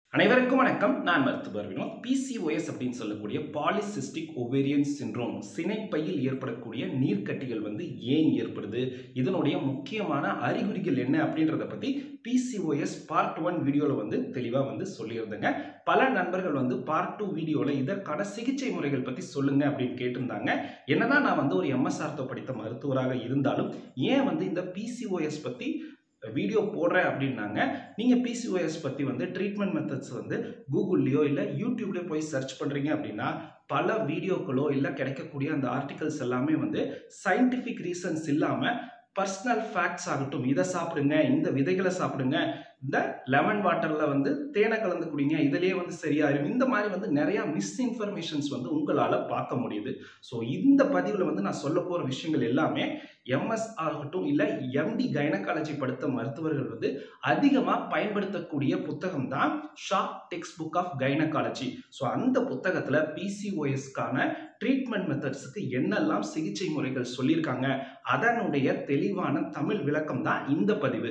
அனைவருக்கும் வணக்கம் நான் மருத்துவர் வினோத் பிசிஓஎஸ் அப்படின்னு சொல்லக்கூடிய பாலிசிஸ்டிக் ஒவேரியன் சின்ரோம் சினைப்பையில் ஏற்படக்கூடிய நீர்க்கட்டிகள் வந்து ஏன் ஏற்படுது இதனுடைய முக்கியமான அறிகுறிகள் என்ன அப்படின்றத பற்றி பிசிஓஎஸ் பார்ட் ஒன் வீடியோவில் வந்து தெளிவாக வந்து சொல்லியிருந்தேங்க பல நண்பர்கள் வந்து பார்ட் டூ வீடியோவில் இதற்கான சிகிச்சை முறைகள் பற்றி சொல்லுங்க அப்படின்னு கேட்டிருந்தாங்க என்னதான் நான் வந்து ஒரு எம்எஸ்ஆர்த்தோ படித்த மருத்துவராக இருந்தாலும் ஏன் வந்து இந்த பிசிஓஎஸ் பற்றி வீடியோ போடுறேன் அப்படின்னாங்க நீங்கள் பிசிஓஎஸ் பற்றி வந்து ட்ரீட்மெண்ட் மெத்தட்ஸ் வந்து கூகுள்லேயோ இல்லை யூடியூப்லேயோ போய் சர்ச் பண்ணுறீங்க அப்படின்னா பல வீடியோக்களோ இல்லை கிடைக்கக்கூடிய அந்த ஆர்டிகல்ஸ் எல்லாமே வந்து சயின்டிஃபிக் ரீசன்ஸ் இல்லாமல் பர்சனல் ஃபேக்ட்ஸ் ஆகட்டும் இதை சாப்பிடுங்க இந்த விதைகளை சாப்பிடுங்க இந்த லெமன் வாட்டரில் வந்து தேனை கலந்து குடிங்க இதிலேயே வந்து சரியாயிரும் இந்த மாதிரி வந்து நிறையா மிஸ்இன்ஃபர்மேஷன்ஸ் வந்து உங்களால் பார்க்க முடியுது ஸோ இந்த பதிவில் வந்து நான் சொல்ல போகிற விஷயங்கள் எல்லாமே எம்எஸ் ஆகட்டும் இல்லை எம்டி கைனகாலஜி படுத்த மருத்துவர்கள் வந்து அதிகமாக பயன்படுத்தக்கூடிய புத்தகம் தான் short text book of gynaecology so அந்த புத்தகத்தில் பிசிஓஎஸ்க்கான ட்ரீட்மெண்ட் மெத்தட்ஸுக்கு என்னெல்லாம் சிகிச்சை முறைகள் சொல்லியிருக்காங்க அதனுடைய தெளிவான தமிழ் விளக்கம் தான் இந்த பதிவு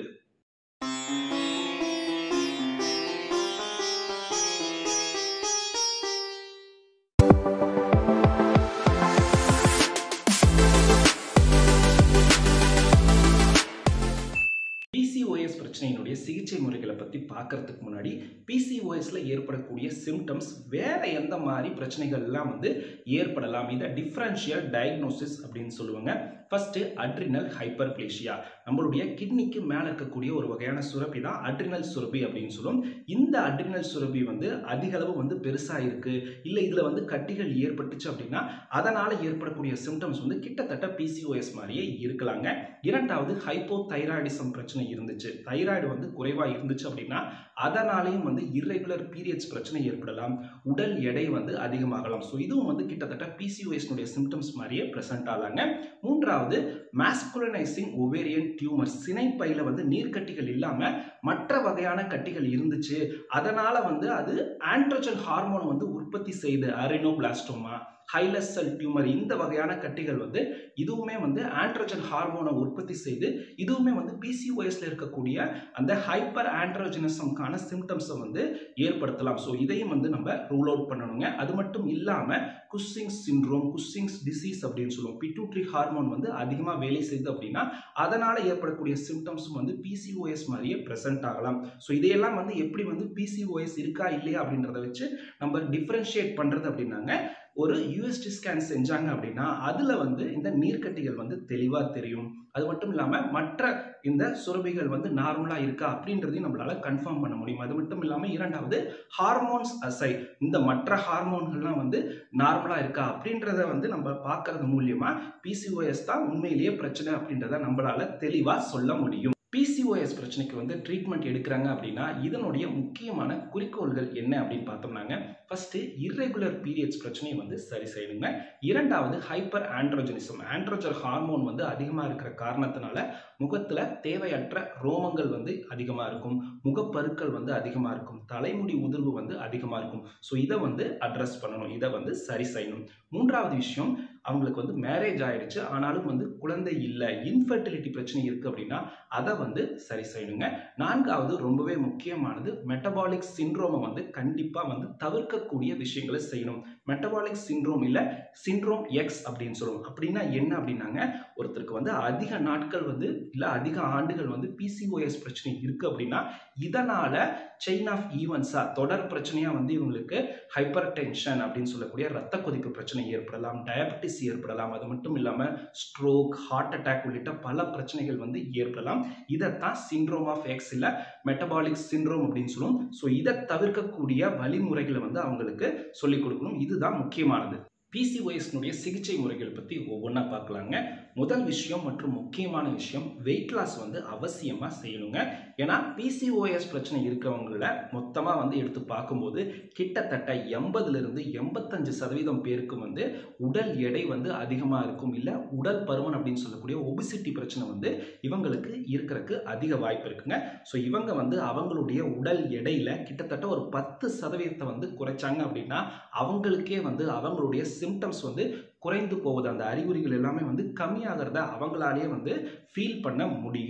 பிசிஓஎஸ் பிரச்சனையினுடைய சிகிச்சை முறைகளை பற்றி பார்க்கறதுக்கு முன்னாடி பிசிஓஎஸ்ல ஏற்படக்கூடிய சிம்டம்ஸ் வேற எந்த மாதிரி பிரச்சனைகள்லாம் வந்து ஏற்படலாம் இதை டிஃப்ரென்ஷியல் டயக்னோசிஸ் அப்படின்னு சொல்லுவாங்க ஃபர்ஸ்ட் அட்ரினல் ஹைப்பர்பிளேஷியா நம்மளுடைய கிட்னிக்கு மேலே இருக்கக்கூடிய ஒரு வகையான சுரப்பி தான் அட்ரினல் சுரப்பி அப்படின்னு சொல்லுவோம் இந்த அட்ரினல் சுரப்பி வந்து அதிக அளவு வந்து பெருசாக இருக்கு இல்லை இதில் வந்து கட்டிகள் ஏற்பட்டுச்சு அப்படின்னா அதனால் ஏற்படக்கூடிய சிம்டம்ஸ் வந்து கிட்டத்தட்ட பிசிஓஎஸ் மாதிரியே இருக்கலாங்க இரண்டாவது ஹைப்போ தைராய்டிசம் பிரச்சனை இருந்துச்சு தைராய்டு வந்து குறைவாக இருந்துச்சு அப்படின்னா அதனாலேயும் வந்து இர்ரெகுலர் பீரியட்ஸ் பிரச்சனை ஏற்படலாம் உடல் எடை வந்து அதிகமாகலாம் ஸோ இதுவும் வந்து கிட்டத்தட்ட பிசிஓஎஸ்னுடைய சிம்டம்ஸ் மாதிரியே ப்ரெசென்ட் ஆகலாங்க மூன்றாவது மாஸ்குலனைசிங் ஒவேரியன் டியூமர் சினைப்பையில் வந்து நீர்க்கட்டிகள் இல்லாமல் மற்ற வகையான கட்டிகள் இருந்துச்சு அதனால வந்து அது ஆண்ட்ரோஜன் ஹார்மோன் வந்து உற்பத்தி செய்து அரினோபிளாஸ்டோமா ஹைலஸ் செல் டியூமர் இந்த வகையான கட்டிகள் வந்து இதுவுமே வந்து ஆண்ட்ரோஜன் ஹார்மோனை உற்பத்தி செய்து இதுவுமே வந்து பிசிஓஎஸ்ல இருக்கக்கூடிய அந்த ஹைப்பர் ஆண்ட்ரோஜனிசம்கான சிம்டம்ஸை வந்து ஏற்படுத்தலாம் ஸோ இதையும் வந்து நம்ம ரூல் அவுட் பண்ணணுங்க அது மட்டும் இல்லாமல் குஸ்ஸிங்ஸ் சின்ட்ரோம் குஸ்ஸிங்ஸ் டிசீஸ் அப்படின்னு சொல்லுவோம் பிட்டூட்ரி ஹார்மோன் வந்து அதிகமாக வேலை செய்யுது அப்படின்னா அதனால் ஏற்படக்கூடிய சிம்டம்ஸும் வந்து பிசிஓஎஸ் மாதிரியே ப்ரெசென்ட் ஆகலாம் ஸோ இதையெல்லாம் வந்து எப்படி வந்து பிசிஓஎஸ் இருக்கா இல்லையா அப்படின்றத வச்சு நம்ம டிஃப்ரென்ஷியேட் பண்ணுறது அப்படின்னாங்க ஒரு யூஎஸ்டி ஸ்கேன் செஞ்சாங்க அப்படின்னா அதில் வந்து இந்த நீர்க்கட்டிகள் வந்து தெளிவாக தெரியும் அது மட்டும் இல்லாமல் மற்ற இந்த சுரபிகள் வந்து நார்மலாக இருக்கா அப்படின்றதையும் நம்மளால் கன்ஃபார்ம் பண்ண முடியும் அது மட்டும் இல்லாமல் இரண்டாவது ஹார்மோன்ஸ் அசை இந்த மற்ற ஹார்மோன்கள்லாம் வந்து நார்மலாக இருக்கா அப்படின்றத வந்து நம்ம பார்க்கறது மூலியமாக பிசிஓஎஸ் தான் உண்மையிலேயே பிரச்சனை அப்படின்றத நம்மளால் தெளிவாக சொல்ல முடியும் பிசிஓஎஸ் பிரச்சனைக்கு வந்து ட்ரீட்மெண்ட் எடுக்கிறாங்க அப்படின்னா இதனுடைய முக்கியமான குறிக்கோள்கள் என்ன அப்படின்னு பார்த்தோம்னாங்க ஃபர்ஸ்ட் இர்ரெகுலர் பீரியட்ஸ் பிரச்சனையை வந்து சரி செய்யணுங்க இரண்டாவது ஹைப்பர் ஆண்ட்ரோஜனிசம் ஆண்ட்ரோஜன் ஹார்மோன் வந்து அதிகமாக இருக்கிற காரணத்தினால முகத்தில் தேவையற்ற ரோமங்கள் வந்து அதிகமாக இருக்கும் முகப்பருக்கள் வந்து அதிகமாக இருக்கும் தலைமுடி உதிர்வு வந்து அதிகமாக இருக்கும் ஸோ இதை வந்து அட்ரஸ் பண்ணணும் இதை வந்து சரி செய்யணும் மூன்றாவது விஷயம் அவங்களுக்கு வந்து மேரேஜ் ஆயிடுச்சு ஆனாலும் வந்து குழந்தை இல்லை இன்ஃபர்டிலிட்டி பிரச்சனை இருக்குது அப்படின்னா அதை வந்து சரி செய்யணுங்க நான்காவது ரொம்பவே முக்கியமானது மெட்டபாலிக் சின்ட்ரோமை வந்து கண்டிப்பாக வந்து தவிர்க்கக்கூடிய விஷயங்களை செய்யணும் மெட்டபாலிக் சின்ட்ரோம் இல்லை சின்ட்ரோம் எக்ஸ் அப்படின்னு சொல்லுவோம் அப்படின்னா என்ன அப்படின்னாங்க ஒருத்தருக்கு வந்து அதிக நாட்கள் வந்து இல்லை அதிக ஆண்டுகள் வந்து பிசிஓஎஸ் பிரச்சனை இருக்குது அப்படின்னா இதனால் செயின் ஆஃப் ஈவெண்ட்ஸாக தொடர் பிரச்சனையாக வந்து இவங்களுக்கு ஹைப்பர் டென்ஷன் அப்படின்னு சொல்லக்கூடிய ரத்த கொதிப்பு பிரச்சனை ஏற்படலாம் டயபெட்டிஸ் ஏற்படலாம் அது மட்டும் இல்லாமல் ஸ்ட்ரோக் ஹார்ட் அட்டாக் உள்ளிட்ட பல பிரச்சனைகள் வந்து ஏற்படலாம் இதைத்தான் சிண்ட்ரோம் ஆஃப் எக்ஸ் இல்லை மெட்டபாலிக் சிண்ட்ரோம் அப்படின்னு சொல்லுவோம் ஸோ இதை தவிர்க்கக்கூடிய வழிமுறைகளை வந்து அவங்களுக்கு சொல்லிக் கொடுக்கணும் இதுதான் முக்கியமானது பிசிஓஎஸ்னுடைய சிகிச்சை முறைகள் பற்றி ஒவ்வொன்றா பார்க்கலாங்க முதல் விஷயம் மற்றும் முக்கியமான விஷயம் வெயிட் லாஸ் வந்து அவசியமாக செய்யணுங்க ஏன்னா பிசிஓஎஸ் பிரச்சனை இருக்கிறவங்கள மொத்தமாக வந்து எடுத்து பார்க்கும்போது கிட்டத்தட்ட எண்பதுலேருந்து எண்பத்தஞ்சு சதவீதம் பேருக்கு வந்து உடல் எடை வந்து அதிகமாக இருக்கும் இல்லை உடல் பருமன் அப்படின்னு சொல்லக்கூடிய ஒபிசிட்டி பிரச்சனை வந்து இவங்களுக்கு இருக்கிறதுக்கு அதிக வாய்ப்பு இருக்குங்க ஸோ இவங்க வந்து அவங்களுடைய உடல் எடையில் கிட்டத்தட்ட ஒரு பத்து சதவீதத்தை வந்து குறைச்சாங்க அப்படின்னா அவங்களுக்கே வந்து அவங்களுடைய சிம்டம்ஸ் வந்து குறைந்து போகுது அந்த அறிகுறிகள் எல்லாமே வந்து கம்மியாகிறத அவங்களாலேயே வந்து ஃபீல் பண்ண முடியும்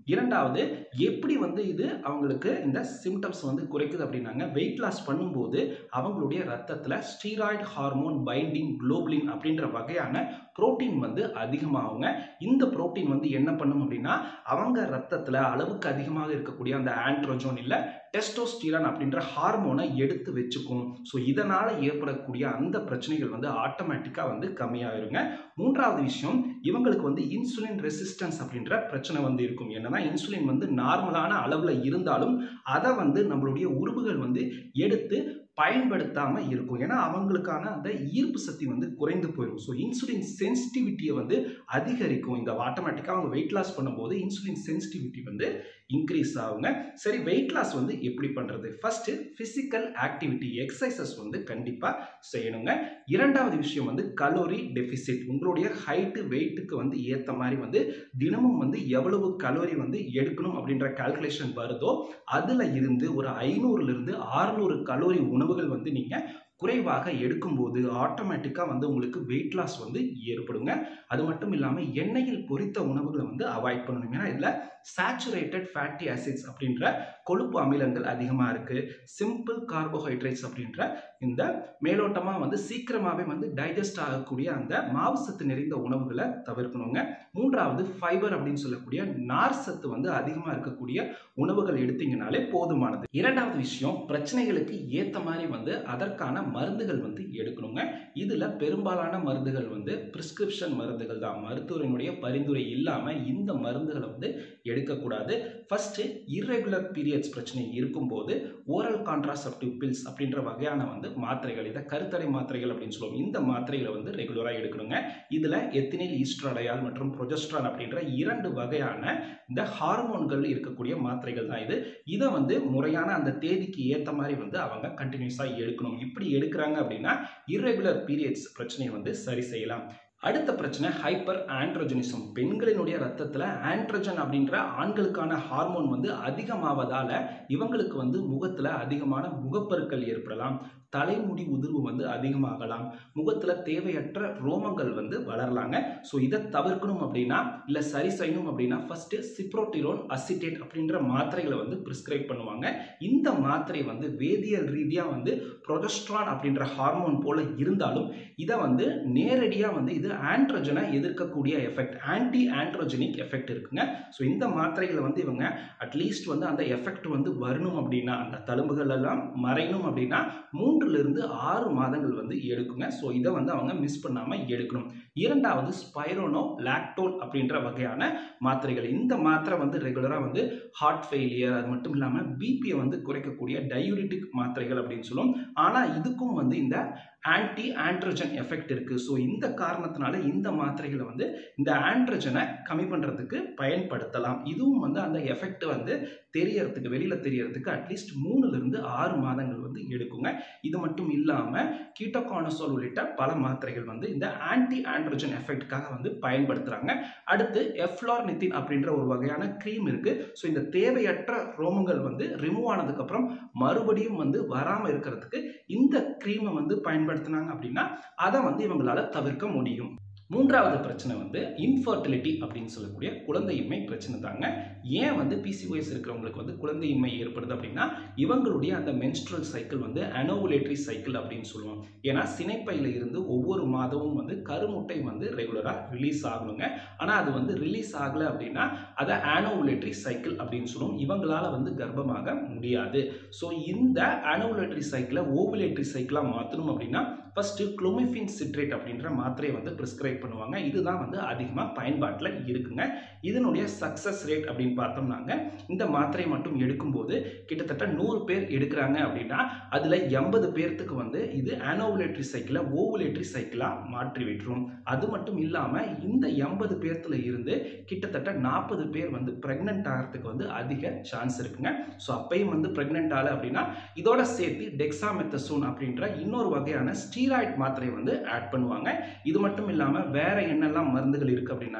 இரண்டாவது எப்படி வந்து இது அவங்களுக்கு இந்த சிம்டம்ஸ் வந்து குறைக்குது அப்படின்னாங்க வெயிட் லாஸ் பண்ணும்போது அவங்களுடைய ரத்தத்தில் ஸ்டீராய்டு ஹார்மோன் பைண்டிங் குளோபுலின் அப்படின்ற வகையான புரோட்டீன் வந்து அதிகமாகுங்க இந்த புரோட்டீன் வந்து என்ன பண்ணும் அப்படின்னா அவங்க ரத்தத்தில் அளவுக்கு அதிகமாக இருக்கக்கூடிய அந்த ஆண்ட்ரோஜோன் இல்லை டெஸ்டோஸ்டிரான் அப்படின்ற ஹார்மோனை எடுத்து வச்சுக்கும் ஸோ இதனால் ஏற்படக்கூடிய அந்த பிரச்சனைகள் வந்து ஆட்டோமேட்டிக்காக வந்து கம்மியாயிருங்க மூன்றாவது விஷயம் இவங்களுக்கு வந்து இன்சுலின் ரெசிஸ்டன்ஸ் அப்படின்ற பிரச்சனை வந்து இருக்கும் என்னன்னா இன்சுலின் வந்து நார்மலான அளவில் இருந்தாலும் அதை வந்து நம்மளுடைய உறுப்புகள் வந்து எடுத்து பயன்படுத்தாமல் இருக்கும் ஏன்னா அவங்களுக்கான அந்த ஈர்ப்பு சக்தி வந்து குறைந்து போயிடும் ஸோ இன்சுலின் சென்சிட்டிவிட்டியை வந்து அதிகரிக்கும் இந்த ஆட்டோமேட்டிக்காக அவங்க வெயிட் லாஸ் பண்ணும்போது இன்சுலின் சென்சிட்டிவிட்டி வந்து இன்க்ரீஸ் ஆகுங்க சரி வெயிட் லாஸ் வந்து எப்படி பண்ணுறது ஃபர்ஸ்ட் ஃபிசிக்கல் ஆக்டிவிட்டி எக்ஸசைசஸ் வந்து கண்டிப்பாக செய்யணுங்க இரண்டாவது விஷயம் வந்து கலோரி டெபிசிட் உங்களுடைய ஹைட்டு வெயிட்டுக்கு வந்து ஏற்ற மாதிரி வந்து தினமும் வந்து எவ்வளவு கலோரி வந்து எடுக்கணும் அப்படின்ற கால்குலேஷன் வருதோ அதில் இருந்து ஒரு ஐநூறுலேருந்து ஆறுநூறு கலோரி உணவுகள் வந்து நீங்கள் குறைவாக எடுக்கும்போது ஆட்டோமேட்டிக்காக வந்து உங்களுக்கு வெயிட் லாஸ் வந்து ஏற்படுங்க அது மட்டும் இல்லாமல் எண்ணெயில் பொரித்த உணவுகளை வந்து அவாய்ட் பண்ணணும் ஏன்னா இதில் சேச்சுரேட்டட் ஃபேட்டி ஆசிட்ஸ் அப்படின்ற கொழுப்பு அமிலங்கள் அதிகமாக இருக்குது சிம்பிள் கார்போஹைட்ரேட்ஸ் அப்படின்ற இந்த மேலோட்டமாக வந்து சீக்கிரமாகவே வந்து டைஜஸ்ட் ஆகக்கூடிய அந்த மாவு சத்து நிறைந்த உணவுகளை தவிர்க்கணுங்க மூன்றாவது ஃபைபர் அப்படின்னு சொல்லக்கூடிய நார் சத்து வந்து அதிகமாக இருக்கக்கூடிய உணவுகள் எடுத்தீங்கனாலே போதுமானது இரண்டாவது விஷயம் பிரச்சனைகளுக்கு ஏற்ற மாதிரி வந்து அதற்கான மருந்துகள் வந்து எடுக்கணுங்க இதில் பெரும்பாலான மருந்துகள் வந்து பிரிஸ்கிரிப்ஷன் மருந்துகள் தான் மருத்துவரினுடைய பரிந்துரை இல்லாமல் இந்த மருந்துகளை வந்து எடுக்கக்கூடாது ஃபர்ஸ்ட் இர்ரெகுலர் பீரியட்ஸ் பிரச்சனை இருக்கும்போது ஓரல் கான்ட்ராசெப்டிவ் பில்ஸ் அப்படின்ற வகையான வந்து மாத்திரைகள் இதை கருத்தடை மாத்திரைகள் அப்படின்னு சொல்லுவோம் இந்த மாத்திரைகளை வந்து ரெகுலராக எடுக்கணுங்க இதில் எத்தினில் ஈஸ்ட்ரடையால் மற்றும் ப்ரொஜெஸ்ட்ரான் அப்படின்ற இரண்டு வகையான இந்த ஹார்மோன்கள் இருக்கக்கூடிய மாத்திரைகள் தான் இது இதை வந்து முறையான அந்த தேதிக்கு ஏற்ற மாதிரி வந்து அவங்க கண்டினியூஸாக எடுக்கணும் இப்படி எடுக்கிறாங்க அப்படின்னா இர்ரெகுலர் பீரியட்ஸ் பிரச்சனையை வந்து சரி செய்யலாம் அடுத்த பிரச்சனை ஹைப்பர் ஆண்ட்ரோஜனிசம் பெண்களினுடைய ரத்தத்தில் ஆண்ட்ரோஜன் அப்படின்ற ஆண்களுக்கான ஹார்மோன் வந்து அதிகமாவதால் இவங்களுக்கு வந்து முகத்தில் அதிகமான முகப்பருக்கள் ஏற்படலாம் தலைமுடி உதிர்வு வந்து அதிகமாகலாம் முகத்தில் தேவையற்ற ரோமங்கள் வந்து வளரலாங்க ஸோ இதை தவிர்க்கணும் அப்படின்னா இல்லை சரி செய்யணும் அப்படின்னா ஃபர்ஸ்ட் சிப்ரோட்டிரோன் அசிட்டேட் அப்படின்ற மாத்திரைகளை வந்து ப்ரிஸ்கிரைப் பண்ணுவாங்க இந்த மாத்திரை வந்து வேதியியல் ரீதியாக வந்து ப்ரொஜஸ்ட்ரான் அப்படின்ற ஹார்மோன் போல இருந்தாலும் இதை வந்து நேரடியாக வந்து இது ஆண்ட்ரோஜனை எதிர்க்கக்கூடிய எஃபெக்ட் ஆன்டி ஆண்ட்ரோஜெனிக் எஃபெக்ட் இருக்குங்க ஸோ இந்த மாத்திரைகளை வந்து இவங்க அட்லீஸ்ட் வந்து அந்த எஃபெக்ட் வந்து வரணும் அப்படின்னா அந்த தழும்புகள் எல்லாம் மறையணும் அப்படின்னா மூன்றுலேருந்து ஆறு மாதங்கள் வந்து எடுக்குங்க ஸோ இதை வந்து அவங்க மிஸ் பண்ணாமல் எடுக்கணும் இரண்டாவது ஸ்பைரோனோ லாக்டோன் அப்படின்ற வகையான மாத்திரைகள் இந்த மாத்திரை வந்து ரெகுலராக வந்து ஹார்ட் ஃபெயிலியர் அது மட்டும் இல்லாமல் பிபியை வந்து குறைக்கக்கூடிய டயூரிட்டிக் மாத்திரைகள் அப்படின்னு சொல்லுவோம் ஆனால் இதுக்கும் வந்து இந்த ஆன்டி ஆண்ட்ரோஜன் எஃபெக்ட் இருக்குது ஸோ இந்த காரணத்தினால இந்த மாத்திரைகளை வந்து இந்த ஆண்ட்ரோஜனை கம்மி பண்ணுறதுக்கு பயன்படுத்தலாம் இதுவும் வந்து அந்த எஃபெக்ட் வந்து தெரியறதுக்கு வெளியில் தெரியறதுக்கு அட்லீஸ்ட் மூணுலேருந்து ஆறு மாதங்கள் வந்து எடுக்குங்க இது மட்டும் இல்லாமல் கீட்டோகானசோல் உள்ளிட்ட பல மாத்திரைகள் வந்து இந்த ஆன்டி ஆண்ட்ரோஜன் எஃபெக்ட்டுக்காக வந்து பயன்படுத்துகிறாங்க அடுத்து எஃப்லார்னித்தின் அப்படின்ற ஒரு வகையான க்ரீம் இருக்குது ஸோ இந்த தேவையற்ற ரோமங்கள் வந்து ரிமூவ் ஆனதுக்கப்புறம் மறுபடியும் வந்து வராமல் இருக்கிறதுக்கு இந்த க்ரீமை வந்து பயன்படுத்தினாங்க அப்படின்னா அதை வந்து இவங்களால தவிர்க்க முடியும் மூன்றாவது பிரச்சனை வந்து இன்ஃபர்டிலிட்டி அப்படின்னு சொல்லக்கூடிய குழந்தையின்மை பிரச்சனை தாங்க ஏன் வந்து பிசிஓஎஸ் இருக்கிறவங்களுக்கு வந்து குழந்தையின்மை ஏற்படுது அப்படின்னா இவங்களுடைய அந்த மென்ஸ்ட்ரல் சைக்கிள் வந்து அனோவுலேட்டரி சைக்கிள் அப்படின்னு சொல்லுவோம் ஏன்னா சினைப்பையில் இருந்து ஒவ்வொரு மாதமும் வந்து கருமுட்டை வந்து ரெகுலராக ரிலீஸ் ஆகணுங்க ஆனால் அது வந்து ரிலீஸ் ஆகலை அப்படின்னா அதை ஆனோவுலேட்டரி சைக்கிள் அப்படின்னு சொல்லுவோம் இவங்களால வந்து கர்ப்பமாக முடியாது ஸோ இந்த ஆனோவுலேட்டரி சைக்கிளை ஓவுலேட்டரி சைக்கிளாக மாற்றணும் அப்படின்னா ஃபர்ஸ்ட் குளோமிஃபின் சிட்ரேட் அப்படின்ற மாத்திரையை வந்து ப்ரிஸ்கிரைப் பண்ணுவாங்க இதுதான் வந்து அதிகமாக பயன்பாட்டில் இருக்குங்க இதனுடைய சக்ஸஸ் ரேட் அப்படின்னு பார்த்தோம்னாங்க இந்த மாத்திரை மட்டும் எடுக்கும்போது கிட்டத்தட்ட நூறு பேர் எடுக்கிறாங்க அப்படின்னா அதில் எண்பது பேர்த்துக்கு வந்து இது ஆனோவுலேட்டரி சைக்கிளை ஓவுலேட்டரி சைக்கிளாக மாற்றி விட்டுரும் அது மட்டும் இல்லாமல் இந்த எண்பது பேர்த்துல இருந்து கிட்டத்தட்ட நாற்பது பேர் வந்து ப்ரெக்னென்ட் ஆகிறதுக்கு வந்து அதிக சான்ஸ் இருக்குங்க ஸோ அப்பையும் வந்து ப்ரெக்னென்ட் ஆகலை அப்படின்னா இதோட சேர்த்து டெக்ஸாமெத்தசோன் அப்படின்ற இன்னொரு வகையான ஸ்டீராய்ட் மாத்திரை வந்து ஆட் பண்ணுவாங்க இது மட்டும் இல்லாமல் வேற என்னெல்லாம் மருந்துகள் இருக்குது அப்படின்னாங்க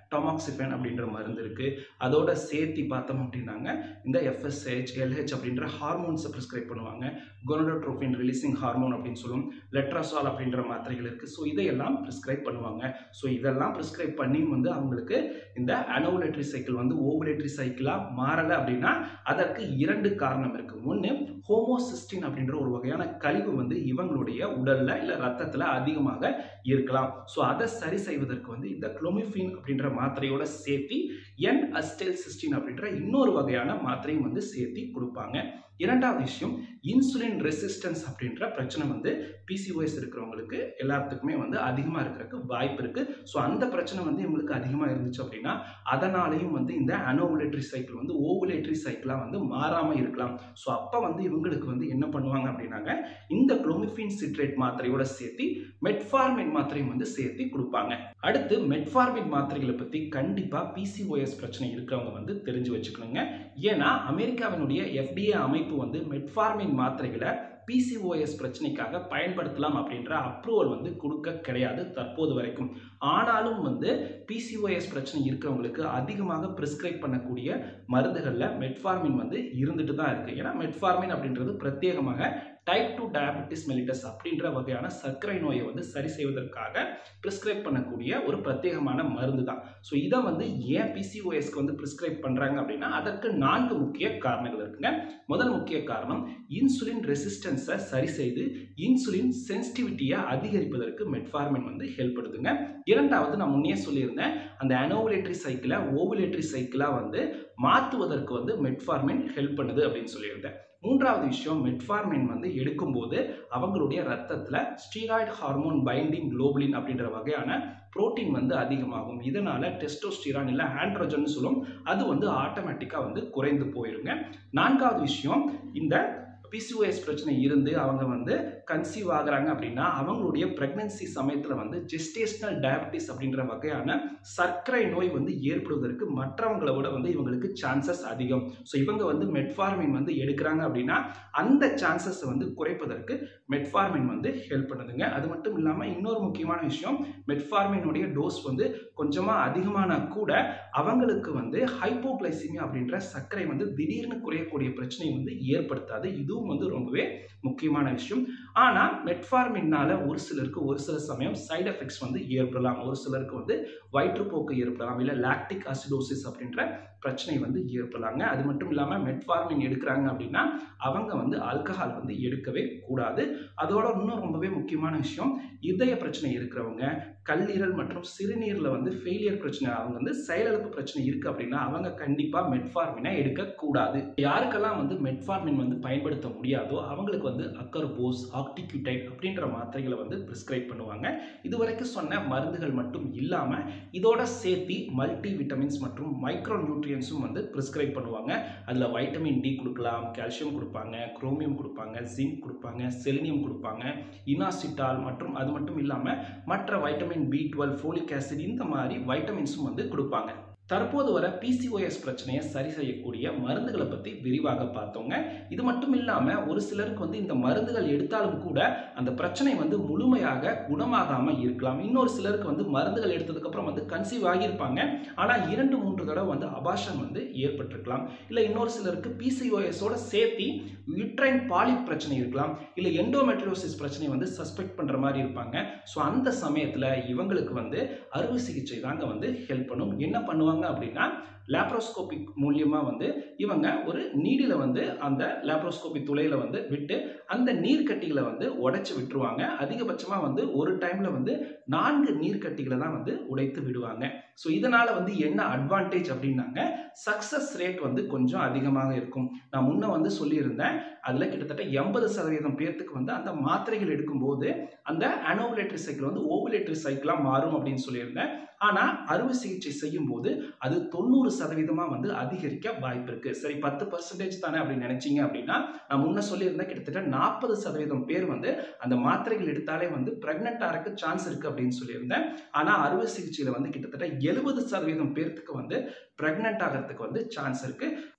டொமாக்சிஃபென் அப்படின்ற மருந்து இருக்குது அதோட சேர்த்தி பார்த்தோம் அப்படின்னாங்க இந்த எஃப்எஸ்ஹெச் எல்ஹெச் அப்படின்ற ஹார்மோன்ஸை ப்ரிஸ்கிரைப் பண்ணுவாங்க கொனடோட்ரோஃபின் ரிலீசிங் ஹார்மோன் அப்படின்னு சொல்லுவோம் லெட்ராசால் அப்படின்ற மாத்திரைகள் இருக்குது ஸோ இதையெல்லாம் ப்ரிஸ்கிரைப் பண்ணுவாங்க ஸோ இதெல்லாம் ப்ரிஸ்கிரைப் பண்ணி வந்து அவங்களுக்கு இந்த அனோவுலேட்டரி சைக்கிள் வந்து ஓவுலேட்டரி சைக்கிளாக மாறலை அப்படின்னா அதற்கு இரண்டு காரணம் இருக்குது ஒன்று ஹோமோசிஸ்டின் அப்படின்ற ஒரு வகையான கழிவு வந்து இவங்களுடைய உடலில் இல்லை ரத்தத்தில் அதிகமாக இருக்கலாம் ஸோ அதை சரி செய்வதற்கு வந்து இந்த குளோமிஃபின் அப்படின்ற மாத்திரையோட சேர்த்தி என் அஸ்டெல் சிஸ்டின் அப்படின்ற இன்னொரு வகையான மாத்திரையும் வந்து சேர்த்தி கொடுப்பாங்க இரண்டாவது விஷயம் இன்சுலின் ரெசிஸ்டன்ஸ் அப்படின்ற பிரச்சனை வந்து பிசிஓஎஸ் இருக்கிறவங்களுக்கு எல்லாத்துக்குமே வந்து அதிகமாக இருக்கிறதுக்கு வாய்ப்பு இருக்குது ஸோ அந்த பிரச்சனை வந்து இவங்களுக்கு அதிகமாக இருந்துச்சு அப்படின்னா அதனாலையும் வந்து இந்த அனோவுலேட்டரி சைக்கிள் வந்து ஓவுலேட்டரி சைக்கிளாக வந்து மாறாமல் இருக்கலாம் ஸோ அப்போ வந்து இவங்களுக்கு வந்து என்ன பண்ணுவாங்க அப்படின்னாங்க இந்த குளோமிஃபின் சிட்ரேட் மாத்திரையோட சேர்த்து மெட்ஃபார்மின் மாத்திரையும் வந்து சேர்த்து கொடுப்பாங்க அடுத்து மெட்ஃபார்மின் மாத்திரைகளை பற்றி கண்டிப்பாக பிசிஓஎஸ் பிரச்சனை இருக்கிறவங்க வந்து தெரிஞ்சு வச்சுக்கணுங்க ஏன்னா அமெரிக்காவினுடைய எஃப்டிஏ அமைப்பு வந்து மெட்ஃபார்மின் மாத்திரைகளை பிசிஓஎஸ் பிரச்சனைக்காக பயன்படுத்தலாம் அப்படின்ற அப்ரூவல் வந்து கொடுக்க கிடையாது தற்போது வரைக்கும் ஆனாலும் வந்து பிசிஓஎஸ் பிரச்சனை இருக்கிறவங்களுக்கு அதிகமாக ப்ரிஸ்கிரைப் பண்ணக்கூடிய மருந்துகளில் மெட்ஃபார்மின் வந்து இருந்துட்டு தான் இருக்குது ஏன்னா மெட்ஃபார்மின் அப்படின்றது பிரத்யேகமாக டைப் டூ டயபெட்டிஸ் மெலிட்டஸ் அப்படின்ற வகையான சர்க்கரை நோயை வந்து சரி செய்வதற்காக ப்ரிஸ்கிரைப் பண்ணக்கூடிய ஒரு பிரத்யேகமான மருந்து தான் ஸோ இதை வந்து ஏன் பிசிஓஎஸ்க்கு வந்து ப்ரிஸ்கிரைப் பண்ணுறாங்க அப்படின்னா அதற்கு நான்கு முக்கிய காரணங்கள் இருக்குங்க முதல் முக்கிய காரணம் இன்சுலின் ரெசிஸ்டன்ஸை சரி செய்து இன்சுலின் சென்சிட்டிவிட்டியை அதிகரிப்பதற்கு மெட்ஃபார்மின் வந்து ஹெல்ப் பண்ணுதுங்க இரண்டாவது நான் முன்னே சொல்லியிருந்தேன் அந்த அனோவுலேட்டரி சைக்கிளை ஓவுலேட்டரி சைக்கிளாக வந்து மாற்றுவதற்கு வந்து மெட்ஃபார்மின் ஹெல்ப் பண்ணுது அப்படின்னு சொல்லியிருந்தேன் மூன்றாவது விஷயம் மெட்ஃபார்மின் வந்து எடுக்கும்போது அவங்களுடைய ரத்தத்தில் ஸ்டீராய்டு ஹார்மோன் பைண்டிங் குளோபுலின் அப்படின்ற வகையான புரோட்டீன் வந்து அதிகமாகும் இதனால டெஸ்டோஸ்டிரான் இல்லை ஆண்ட்ரோஜன் சொல்லும் அது வந்து ஆட்டோமேட்டிக்காக வந்து குறைந்து போயிருங்க நான்காவது விஷயம் இந்த பிசிஓஎஸ் பிரச்சனை இருந்து அவங்க வந்து கன்சீவ் ஆகுறாங்க அப்படின்னா அவங்களுடைய பிரெக்னன்சி சமயத்தில் வந்து ஜெஸ்டேஷனல் டயபிட்டிஸ் அப்படின்ற வகையான சர்க்கரை நோய் வந்து ஏற்படுவதற்கு மற்றவங்களை விட வந்து இவங்களுக்கு சான்சஸ் அதிகம் ஸோ இவங்க வந்து மெட்ஃபார்மின் வந்து எடுக்கிறாங்க அப்படின்னா அந்த சான்சஸ் வந்து குறைப்பதற்கு மெட்ஃபார்மின் வந்து ஹெல்ப் பண்ணுதுங்க அது மட்டும் இல்லாமல் இன்னொரு முக்கியமான விஷயம் மெட்ஃபார்மினுடைய டோஸ் வந்து கொஞ்சமாக அதிகமான கூட அவங்களுக்கு வந்து ஹைப்போகிளைசிமியா அப்படின்ற சர்க்கரை வந்து திடீர்னு குறையக்கூடிய பிரச்சனை வந்து ஏற்படுத்தாது இதுவும் வந்து ரொம்பவே முக்கியமான விஷயம் ஆனால் மெட்ஃபார்மின்னால ஒரு சிலருக்கு ஒரு சில சமயம் சைடு எஃபெக்ட்ஸ் வந்து ஏற்படலாம் ஒரு சிலருக்கு வந்து வயிற்றுப்போக்கு ஏற்படலாம் இல்லை லாக்டிக் அசிடோசிஸ் அப்படின்ற பிரச்சனை வந்து ஏற்படலாங்க அது மட்டும் இல்லாமல் மெட்ஃபார்மின் எடுக்கிறாங்க அப்படின்னா அவங்க வந்து ஆல்கஹால் வந்து எடுக்கவே கூடாது அதோட இன்னும் ரொம்பவே முக்கியமான விஷயம் இதய பிரச்சனை இருக்கிறவங்க கல்லீரல் மற்றும் சிறுநீரில் வந்து ஃபெயிலியர் பிரச்சனை அவங்க வந்து செயலிழப்பு பிரச்சனை இருக்குது அப்படின்னா அவங்க கண்டிப்பாக மெட்ஃபார்மினை எடுக்கக்கூடாது யாருக்கெல்லாம் வந்து மெட்ஃபார்மின் வந்து பயன்படுத்த முடியாதோ அவங்களுக்கு வந்து அக்கர்போஸ் ஆக்டிக்யூடைட் அப்படின்ற மாத்திரைகளை வந்து ப்ரிஸ்கிரைப் பண்ணுவாங்க இதுவரைக்கும் சொன்ன மருந்துகள் மட்டும் இல்லாமல் இதோட சேர்த்தி மல்டி விட்டமின்ஸ் மற்றும் மைக்ரோ நியூட்ரியன்ஸும் வந்து ப்ரிஸ்கிரைப் பண்ணுவாங்க அதில் வைட்டமின் டி கொடுக்கலாம் கால்சியம் கொடுப்பாங்க குரோமியம் கொடுப்பாங்க ஜிங்க் கொடுப்பாங்க செலினியம் கொடுப்பாங்க இனாசிட்டால் மற்றும் அது மட்டும் இல்லாமல் மற்ற vitamin B twelve folic acid இந்த மாதிரி வைட்டமின்ஸும் வந்து கொடுப்பாங்க தற்போது வர பிசிஓஎஸ் பிரச்சனையை சரி செய்யக்கூடிய மருந்துகளை பற்றி விரிவாக பார்த்தோங்க இது மட்டும் இல்லாமல் ஒரு சிலருக்கு வந்து இந்த மருந்துகள் எடுத்தாலும் கூட அந்த பிரச்சனை வந்து முழுமையாக குணமாகாமல் இருக்கலாம் இன்னொரு சிலருக்கு வந்து மருந்துகள் எடுத்ததுக்கப்புறம் வந்து கன்சீவ் ஆகியிருப்பாங்க ஆனால் இரண்டு மூன்று தடவை வந்து அபாஷன் வந்து ஏற்பட்டிருக்கலாம் இல்லை இன்னொரு சிலருக்கு பிசிஓஎஸோட சேர்த்தி யூட்ரைன் பாலிப் பிரச்சனை இருக்கலாம் இல்லை எண்டோமெட்ரியோசிஸ் பிரச்சனை வந்து சஸ்பெக்ட் பண்ணுற மாதிரி இருப்பாங்க ஸோ அந்த சமயத்தில் இவங்களுக்கு வந்து அறுவை சிகிச்சை தாங்க வந்து ஹெல்ப் பண்ணும் என்ன பண்ணுவாங்க அப்படின்னா லேப்ரோஸ்கோபிக் மூலியமாக வந்து இவங்க ஒரு நீடில் வந்து அந்த லேப்ரோஸ்கோபி துளையில் வந்து விட்டு அந்த நீர்க்கட்டிகளை வந்து உடைச்சு விட்டுருவாங்க அதிகபட்சமாக வந்து ஒரு டைமில் வந்து நான்கு நீர்க்கட்டிகளை தான் வந்து உடைத்து விடுவாங்க ஸோ இதனால் வந்து என்ன அட்வான்டேஜ் அப்படின்னாங்க சக்ஸஸ் ரேட் வந்து கொஞ்சம் அதிகமாக இருக்கும் நான் முன்ன வந்து சொல்லியிருந்தேன் அதில் கிட்டத்தட்ட எண்பது சதவீதம் பேர்த்துக்கு வந்து அந்த மாத்திரைகள் எடுக்கும்போது அந்த அனோவுலேட்டரி சைக்கிள் வந்து ஓவுலேட்டரி சைக்கிளாக மாறும் அப்படின்னு சொல்லியிருந்தேன் ஆனால் அறுவை சிகிச்சை செய்யும் போது அது தொண்ணூறு சதவீதமாக வந்து அதிகரிக்க வாய்ப்பு இருக்கு சரி பத்து பர்சன்டேஜ் தானே அப்படின்னு நினைச்சீங்க அப்படின்னா நான் முன்ன சொல்லியிருந்தேன் கிட்டத்தட்ட நாற்பது சதவீதம் பேர் வந்து அந்த மாத்திரைகள் எடுத்தாலே வந்து பிரெக்னென்ட் ஆகிறதுக்கு சான்ஸ் இருக்கு அப்படின்னு சொல்லியிருந்தேன் ஆனால் அறுவை சிகிச்சையில் வந்து கிட்டத்தட்ட எழுபது சதவீதம் பேர்த்துக்கு வந்து பிரெக்னென்ட் ஆகிறதுக்கு வந்து சான்ஸ் இருக்கு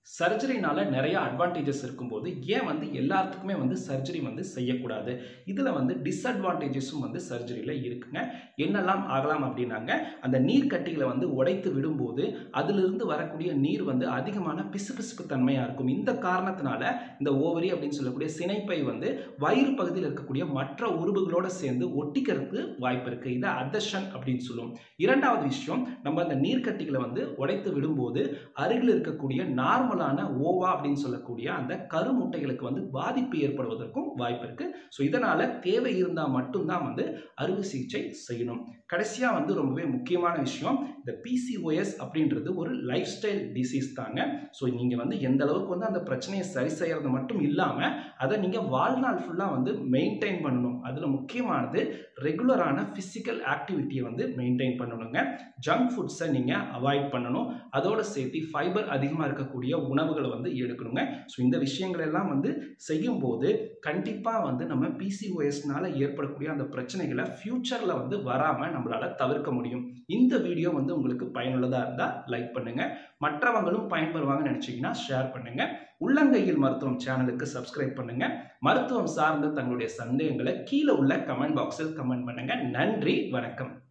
சர்ஜரினால நிறைய அட்வான்டேஜஸ் இருக்கும்போது ஏன் வந்து எல்லாத்துக்குமே வந்து சர்ஜரி வந்து செய்யக்கூடாது இதில் வந்து டிஸ்அட்வான்டேஜஸும் வந்து சர்ஜரியில் இருக்குங்க என்னெல்லாம் ஆகலாம் அப்படின்னாங்க அந்த நீர் கட்டிகளை வந்து உடைத்து விடும்போது அதிலிருந்து வரக்கூடிய நீர் வந்து அதிகமான பிசுபிசுப்பு தன்மையாக இருக்கும் இந்த காரணத்தினால இந்த ஓவரி அப்படின்னு சொல்லக்கூடிய சினைப்பை வந்து வயிறு பகுதியில் இருக்கக்கூடிய மற்ற உறுப்புகளோடு சேர்ந்து ஒட்டிக்கிறதுக்கு வாய்ப்பு இருக்குது இதை அதர்ஷன் அப்படின்னு சொல்லுவோம் இரண்டாவது விஷயம் நம்ம அந்த நீர்க்கட்டிகளை வந்து உடைத்து விடும்போது அருகில் இருக்கக்கூடிய நார்மலான ஓவா அப்படின்னு சொல்லக்கூடிய அந்த கருமுட்டைகளுக்கு வந்து பாதிப்பு ஏற்படுவதற்கும் வாய்ப்பு இருக்கு ஸோ இதனால தேவை இருந்தால் மட்டும்தான் வந்து அறுவை சிகிச்சை செய்யணும் கடைசியாக வந்து ரொம்பவே முக்கியமான விஷயம் இந்த பிசிஓஎஸ் அப்படின்றது ஒரு லைஃப் ஸ்டைல் டிசீஸ் தாங்க ஸோ நீங்கள் வந்து எந்த அளவுக்கு வந்து அந்த பிரச்சனையை சரி செய்யறது மட்டும் இல்லாமல் அதை நீங்கள் வாழ்நாள் ஃபுல்லாக வந்து மெயின்டைன் பண்ணணும் அதில் முக்கியமானது ரெகுலரான ஃபிசிக்கல் ஆக்டிவிட்டியை வந்து மெயின்டைன் பண்ணணுங்க ஜங்க் ஃபுட்ஸை நீங்கள் அவாய்ட் பண்ணணும் அதோட சேர்த்து ஃபைபர் அதிகமாக இருக்கக்கூடிய உணவுகளை வந்து எடுக்கணுங்க ஸோ இந்த விஷயங்கள் எல்லாம் வந்து செய்யும்போது கண்டிப்பாக வந்து நம்ம பிசிஓஎஸ்னால ஏற்படக்கூடிய அந்த பிரச்சனைகளை ஃப்யூச்சரில் வந்து வராமல் நம்மளால் தவிர்க்க முடியும் இந்த வீடியோ வந்து உங்களுக்கு பயனுள்ளதாக இருந்தால் லைக் பண்ணுங்க மற்றவங்களும் பயன்பெறுவாங்கன்னு நினச்சிங்கன்னா ஷேர் பண்ணுங்க உள்ளங்கையில் மருத்துவம் சேனலுக்கு சப்ஸ்கிரைப் பண்ணுங்க மருத்துவம் சார்ந்த தங்களுடைய சந்தேகங்களை கீழே உள்ள கமெண்ட் பாக்ஸில் கமெண்ட் பண்ணுங்க நன்றி வணக்கம்